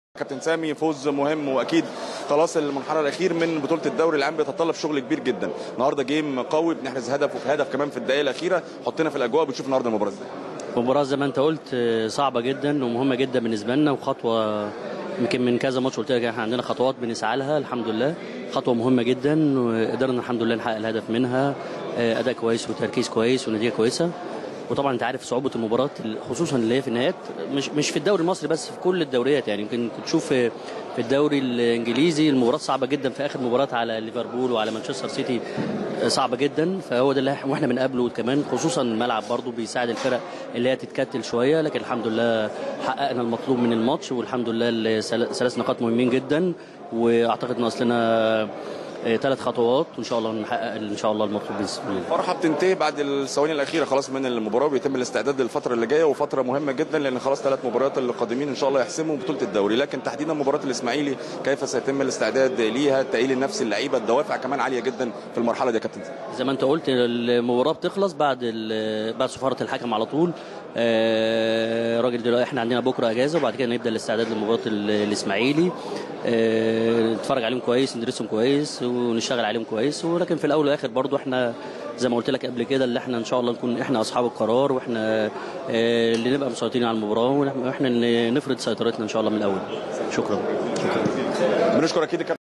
كابتن سامي فوز مهم واكيد خلاص المنحنى الاخير من بطوله الدوري العام بيتطلب شغل كبير جدا النهارده جيم قوي بنحرز هدف وفي هدف كمان في الدقائق الاخيره حطينا في الاجواء بتشوف النهارده المباراه ازاي مباراة زي ما انت قلت صعبة جدا ومهمة جدا بالنسبة لنا وخطوة يمكن من كذا ماتش قلت لك احنا عندنا خطوات بنسعى لها الحمد لله خطوة مهمة جدا وقدرنا الحمد لله نحقق الهدف منها اداء كويس وتركيز كويس ونتيجة كويسة وطبعا انت عارف صعوبة المباراة خصوصا اللي هي في النهايات مش مش في الدوري المصري بس في كل الدوريات يعني يمكن تشوف في في الدوري الانجليزي المباراة صعبة جدا في اخر مباراة على ليفربول وعلى مانشستر سيتي صعبة جدا فهو ده اللي واحنا بنقابله كمان خصوصا الملعب برضو بيساعد الفرق اللي هي تتكتل شوية لكن الحمد لله حققنا المطلوب من الماتش والحمد لله ثلاث نقاط مهمين جدا واعتقد ناقص لنا ثلاث خطوات وان شاء الله نحقق ان شاء الله المطلوب باذن الله. الفرحه بتنتهي بعد الثواني الاخيره خلاص من المباراه وبيتم الاستعداد للفتره اللي جايه وفتره مهمه جدا لان خلاص ثلاث مباريات اللي قادمين ان شاء الله يحسموا بطوله الدوري لكن تحديدا مباراه الاسماعيلي كيف سيتم الاستعداد ليها التاهيل النفسي اللعيبه الدوافع كمان عاليه جدا في المرحله دي يا كابتن زي ما انت قلت المباراه بتخلص بعد بعد صفاره الحكم على طول آه راجل دلوقتي احنا عندنا بكره اجازه وبعد كده نبدا الاستعداد لمباراه الاسماعيلي آه نتفرج عليهم كويس ندرسهم كويس ونشتغل عليهم كويس ولكن في الاول والاخر برضو احنا زي ما قلت لك قبل كده اللي احنا ان شاء الله نكون احنا اصحاب القرار واحنا آه اللي نبقى مسيطرين على المباراه واحنا نفرض سيطرتنا ان شاء الله من الاول شكرا شكرا بنشكر اكيد